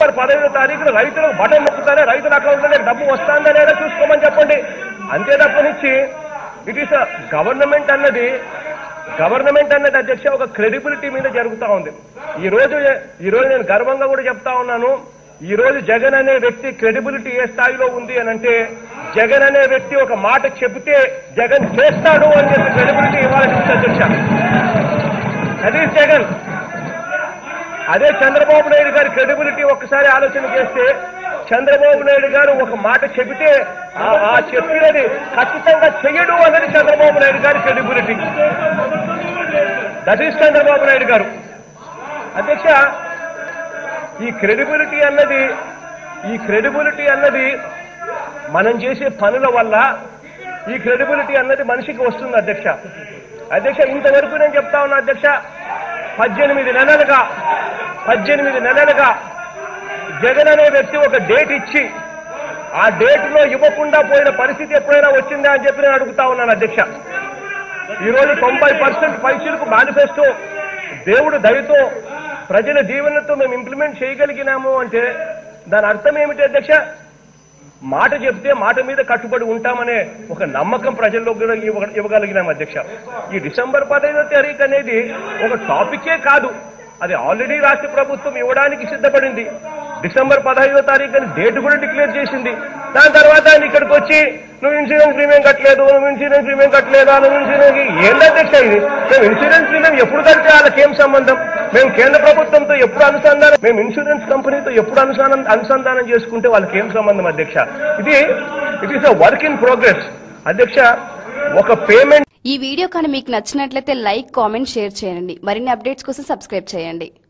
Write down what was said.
December పదహైదో తారీఖున రైతులకు button నొక్కుతానే రైతుల అకౌంట్లో డబ్బు వస్తుందా లేదా చూసుకోమని చెప్పండి అంతే తప్పనిచ్చి ఇట్ ఈస్ గవర్నమెంట్ అన్నది గవర్నమెంట్ అన్నది అధ్యక్ష ఒక క్రెడిబిలిటీ మీద జరుగుతా ఉంది ఈ రోజు ఈ రోజు నేను గర్వంగా కూడా చెప్తా ఉన్నాను ఈ రోజు జగన్ అనే వ్యక్తి క్రెడిబిలిటీ ఏ స్థాయిలో ఉంది అని అంటే జగన్ అనే వ్యక్తి ఒక మాట చెబితే జగన్ చేస్తాడు అని చెప్పి క్రెడిబిలిటీ ఇవ్వాలని అధ్యక్ష అది జగన్ అదే చంద్రబాబు నాయుడు గారి క్రెడిబిలిటీ ఒక్కసారి ఆలోచన చేస్తే చంద్రబాబు నాయుడు గారు ఒక మాట చెబితే ఆ- ఆ చెప్పినది ఖచ్చితంగా చెయ్యడు అన్నది చంద్రబాబు నాయుడు గారి credibility that is Chandrababu Naidu గారు అధ్యక్ష ఈ క్రెడిబిలిటీ అన్నది ఈ క్రెడిబిలిటీ అన్నది మనం చేసే పనుల వల్ల ఈ క్రెడిబిలిటీ అన్నది మనిషికి వస్తుంది అధ్యక్ష అధ్యక్ష ఇంతవరకు నేను చెప్తా ఉన్నా అధ్యక్ష పద్దెనిమిది నెలలుగా పద్దెనిమిది నెలలుగా జగన్ అనే వ్యక్తి ఒక డేట్ ఇచ్చి ఆ డేట్ లో ఇవ్వకుండా పోయిన పరిస్థితి ఎప్పుడైనా వచ్చిందా అని చెప్పి నేను అడుగుతా ఉన్నాను అధ్యక్ష ఈ రోజు తొంభై పర్సెంట్ పైసలకు మేనిఫెస్టో దేవుడు దయతో ప్రజల దీవెనలతో మేము ఇంప్లిమెంట్ చేయగలిగినాము అంటే దాని అర్థం ఏమిటి అధ్యక్ష మాట చెప్తే మాట మీద కట్టుబడి ఉంటామనే ఒక నమ్మకం ప్రజల్లో కూడా ఇవ్వ- ఇవ్వగలిగినాం అధ్యక్ష ఈ డిసెంబర్ పదహైదో తారీఖు అనేది ఒక టాపికే కాదు అది ఆల్రెడీ రాష్ట్ర ప్రభుత్వం ఇవ్వడానికి సిద్ధపడింది డిసెంబర్ పదహైదో తారీఖు అని డేట్ కూడా డిక్లేర్ చేసింది దాని తర్వాత ఆయన ఇక్కడికి వచ్చి నువ్వు ఇన్సూరెన్స్ ప్రీమియం కట్టలేదు నువ్వు ఇన్సూరెన్స్ ప్రీమియం కట్టలేదా నువ్వు ఇన్సూరెన్స్ ఏంటి అధ్యక్ష ఇది మేము ఇన్సూరెన్స్ ప్రీమియం ఎప్పుడు కడితే వాళ్ళకి ఏం సంబంధం మేము కేంద్ర ప్రభుత్వంతో ఎప్పుడు అనుసంధానం మేము ఇన్సూరెన్స్ కంపెనీతో ఎప్పుడు అనుసంధానం అనుసంధానం చేసుకుంటే వాళ్ళకి ఏం సంబంధం అధ్యక్ష ఇది it is a work in progress అధ్యక్ష ఒక పేమెంట్ ఈ వీడియో కానీ మీకు నచ్చినట్లయితే లైక్ కామెంట్ షేర్ చేయండి మరిన్ని అప్డేట్స్ కోసం సబ్స్క్రైబ్ చేయండి